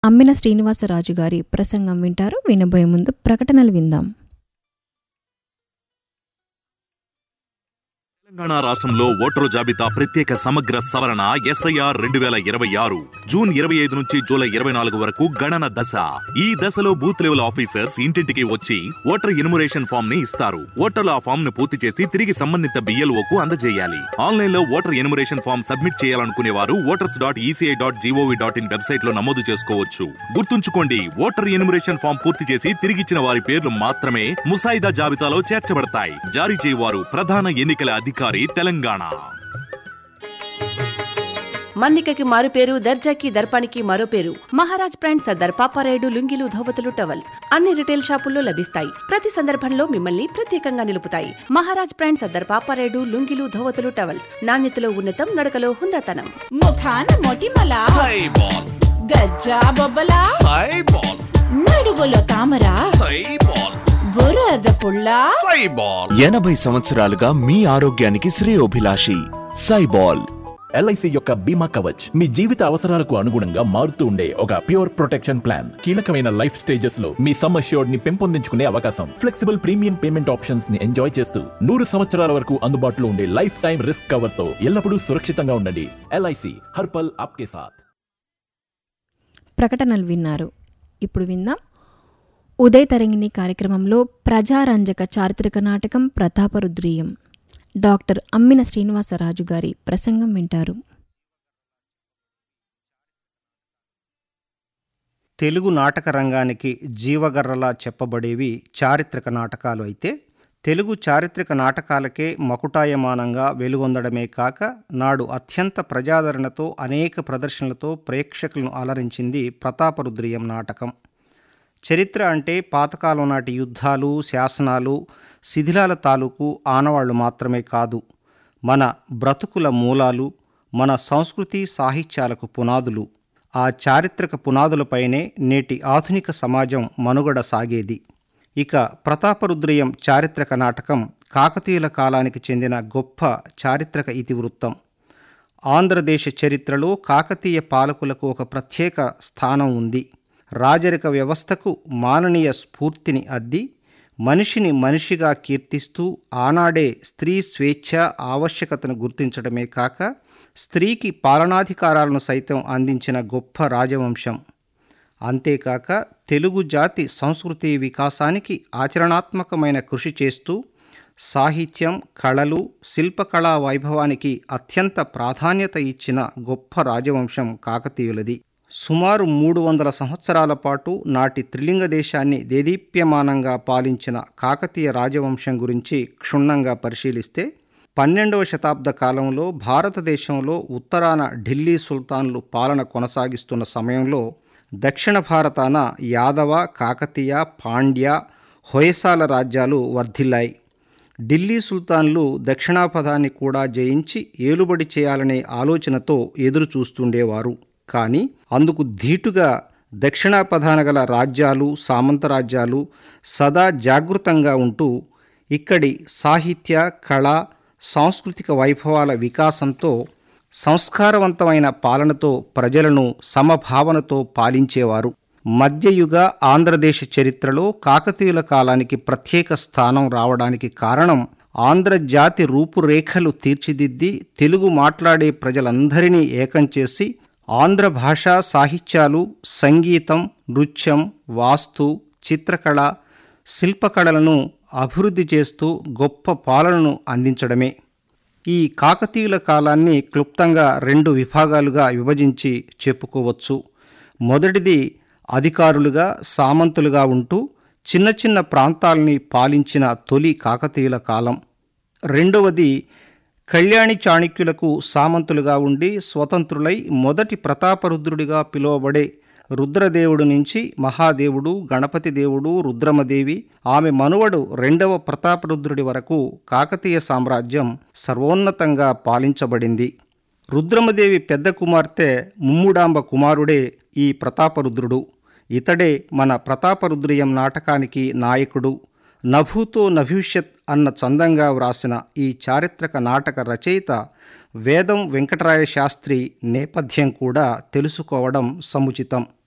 అమ్మిన శ్రీనివాసరాజు గారి ప్రసంగం వింటారు వినబోయే ముందు ప్రకటనలు విందాం తెలంగాణ రాష్ట్రంలో ఓటరు జాబితా ప్రత్యేక సమగ్ర సవరణ ఎస్ఐఆర్ రెండు వేల ఇరవై ఆరు జూన్ ఇరవై ఐదు నుంచి జూలై ఇరవై నాలుగు వరకు గణన దశ ఈ దశలో బూత్ లెవెల్ ఆఫీసర్స్ ఇంటింటికి వచ్చి ఓటర్ ఎన్యుమరేషన్ ఫామ్ ని ఇస్తారు ఓటర్లు ఆ ఫామ్ ను పూర్తి చేసి తిరిగి సంబంధిత BLO కు అందజేయాలి ఆన్లైన్ లో ఓటర్ ఎన్యుమరేషన్ ఫామ్ సబ్మిట్ చేయాలనుకునే వారు voters dot ECI dot GOV dot in website లో నమోదు చేసుకోవచ్చు గుర్తుంచుకోండి ఓటర్ ఎన్యుమరేషన్ ఫామ్ పూర్తి చేసి తిరిగిచ్చిన వారి పేర్లు మాత్రమే ముసాయిదా జాబితాలో చేర్చబడతాయి జారీ చేయవారు ప్రధాన ఎన్నికల అధికారి తెలంగాణ మన్నికకి మారు పేరు దర్జాకి దర్పానికి మరో పేరు మహారాజ్ బ్రాండ్ సర్దార్ పాపారాయుడు లుంగీలు ధోవతులు టవల్స్ అన్ని రిటైల్ షాపుల్లో లభిస్తాయి ప్రతి సందర్భంలో మిమ్మల్ని ప్రత్యేకంగా నిలుపుతాయి మహారాజ్ బ్రాండ్ సర్దార్ పాపారాయుడు లుంగీలు ధోవతులు టవల్స్ నాణ్యతలో ఉన్నతం నడకలో హుందాతనం ముఖాన మొటిమల సైబాల్ గజ్జా బొబ్బల సైబాల్ నడువులో తామర సైబాల్ బురద పుల్ల సైబాల్ ఎనభై సంవత్సరాలుగా మీ ఆరోగ్యానికి శ్రేయోభిలాషి సైబాల్ ఎల్ఐసి యొక్క బీమా కవచ్ మీ జీవిత అవసరాలకు అనుగుణంగా మారుతూ ఉండే ఒక ప్యూర్ ప్రొటెక్షన్ ప్లాన్ కీలకమైన లైఫ్ స్టేజెస్ లో మీ సమ్ అష్యూర్డ్ ని పెంపొందించుకునే అవకాశం ఫ్లెక్సిబుల్ ప్రీమియం పేమెంట్ ఆప్షన్స్ ని ఎంజాయ్ చేస్తూ నూరు సంవత్సరాల వరకు అందుబాటులో ఉండే లైఫ్ టైం రిస్క్ కవర్ తో ఎల్లప్పుడూ సురక్షితంగా ఉండండి ఎల్ఐసి హర్పల్ ఆప్కే సాథ్ ప్రకటనలు విన్నారు ఇప్పుడు విందాం ఉదయ తరంగిణి కార్యక్రమంలో ప్రజారంజక చారిత్రక నాటకం ప్రతాపరుద్రీయం డాక్టర్ అమ్మిన శ్రీనివాసరాజు గారి ప్రసంగం వింటారు తెలుగు నాటక రంగానికి జీవగర్రలా చెప్పబడేవి చారిత్రక నాటకాలు అయితే తెలుగు చారిత్రక నాటకాలకే మకుటాయమానంగా వెలుగొందడమే కాక నాడు అత్యంత ప్రజాదరణతో అనేక ప్రదర్శనలతో ప్రేక్షకులను అలరించింది ప్రతాపరుద్రియం నాటకం చరిత్ర అంటే పాతకాలం నాటి యుద్ధాలు శాసనాలు శిథిలాల తాలూకు ఆనవాళ్లు మాత్రమే కాదు మన బ్రతుకుల మూలాలు మన సంస్కృతి సాహిత్యాలకు పునాదులు ఆ చారిత్రక పునాదులపైనే నేటి ఆధునిక సమాజం మనుగడ సాగేది ఇక ప్రతాపరుద్రయం చారిత్రక నాటకం కాకతీయుల కాలానికి చెందిన గొప్ప చారిత్రక ఇతివృత్తం ఆంధ్రదేశ చరిత్రలో కాకతీయ పాలకులకు ఒక ప్రత్యేక స్థానం ఉంది రాజరిక వ్యవస్థకు మాననీయ స్ఫూర్తిని అద్ది మనిషిని మనిషిగా కీర్తిస్తూ ఆనాడే స్త్రీ స్వేచ్ఛ ఆవశ్యకతను గుర్తించడమే కాక స్త్రీకి పాలనాధికారాలను సైతం అందించిన గొప్ప రాజవంశం అంతేకాక తెలుగు జాతి సంస్కృతి వికాసానికి ఆచరణాత్మకమైన కృషి చేస్తూ సాహిత్యం కళలు శిల్పకళా వైభవానికి అత్యంత ప్రాధాన్యత ఇచ్చిన గొప్ప రాజవంశం కాకతీయులది సుమారు మూడు వందల సంవత్సరాల పాటు నాటి త్రిలింగ దేశాన్ని దేదీప్యమానంగా పాలించిన కాకతీయ రాజవంశం గురించి క్షుణ్ణంగా పరిశీలిస్తే పన్నెండవ శతాబ్ద కాలంలో భారతదేశంలో ఉత్తరాన ఢిల్లీ సుల్తాన్లు పాలన కొనసాగిస్తున్న సమయంలో దక్షిణ భారతాన యాదవ కాకతీయ పాండ్య హొయసాల రాజ్యాలు వర్ధిల్లాయి ఢిల్లీ సుల్తాన్లు దక్షిణాపథాన్ని కూడా జయించి ఏలుబడి చేయాలనే ఆలోచనతో ఎదురు చూస్తుండేవారు కానీ అందుకు ధీటుగా దక్షిణాపథాన గల రాజ్యాలు సామంత రాజ్యాలు సదా జాగృతంగా ఉంటూ ఇక్కడి సాహిత్య కళ సాంస్కృతిక వైభవాల వికాసంతో సంస్కారవంతమైన పాలనతో ప్రజలను సమభావనతో పాలించేవారు మధ్యయుగ ఆంధ్రదేశ చరిత్రలో కాకతీయుల కాలానికి ప్రత్యేక స్థానం రావడానికి కారణం ఆంధ్రజాతి రూపురేఖలు తీర్చిదిద్ది తెలుగు మాట్లాడే ప్రజలందరినీ ఏకం చేసి ఆంధ్ర భాషా సాహిత్యాలు సంగీతం నృత్యం వాస్తు చిత్రకళ శిల్పకళలను అభివృద్ధి చేస్తూ గొప్ప పాలనను అందించడమే ఈ కాకతీయుల కాలాన్ని క్లుప్తంగా రెండు విభాగాలుగా విభజించి చెప్పుకోవచ్చు మొదటిది అధికారులుగా సామంతులుగా ఉంటూ చిన్న చిన్న ప్రాంతాల్ని పాలించిన తొలి కాకతీయుల కాలం రెండవది కళ్యాణి చాణక్యులకు సామంతులుగా ఉండి స్వతంత్రులై మొదటి ప్రతాపరుద్రుడిగా పిలువబడే రుద్రదేవుడు నుంచి మహాదేవుడు గణపతి దేవుడు రుద్రమదేవి ఆమె మనువడు రెండవ ప్రతాపరుద్రుడి వరకు కాకతీయ సామ్రాజ్యం సర్వోన్నతంగా పాలించబడింది రుద్రమదేవి పెద్ద కుమార్తె ముమ్ముడాంబ కుమారుడే ఈ ప్రతాపరుద్రుడు ఇతడే మన ప్రతాపరుద్రియం నాటకానికి నాయకుడు నభూతో నభవిష్యత్ అన్న చందంగా వ్రాసిన ఈ చారిత్రక నాటక రచయిత వేదం వెంకటరాయ శాస్త్రి నేపథ్యం కూడా తెలుసుకోవడం సముచితం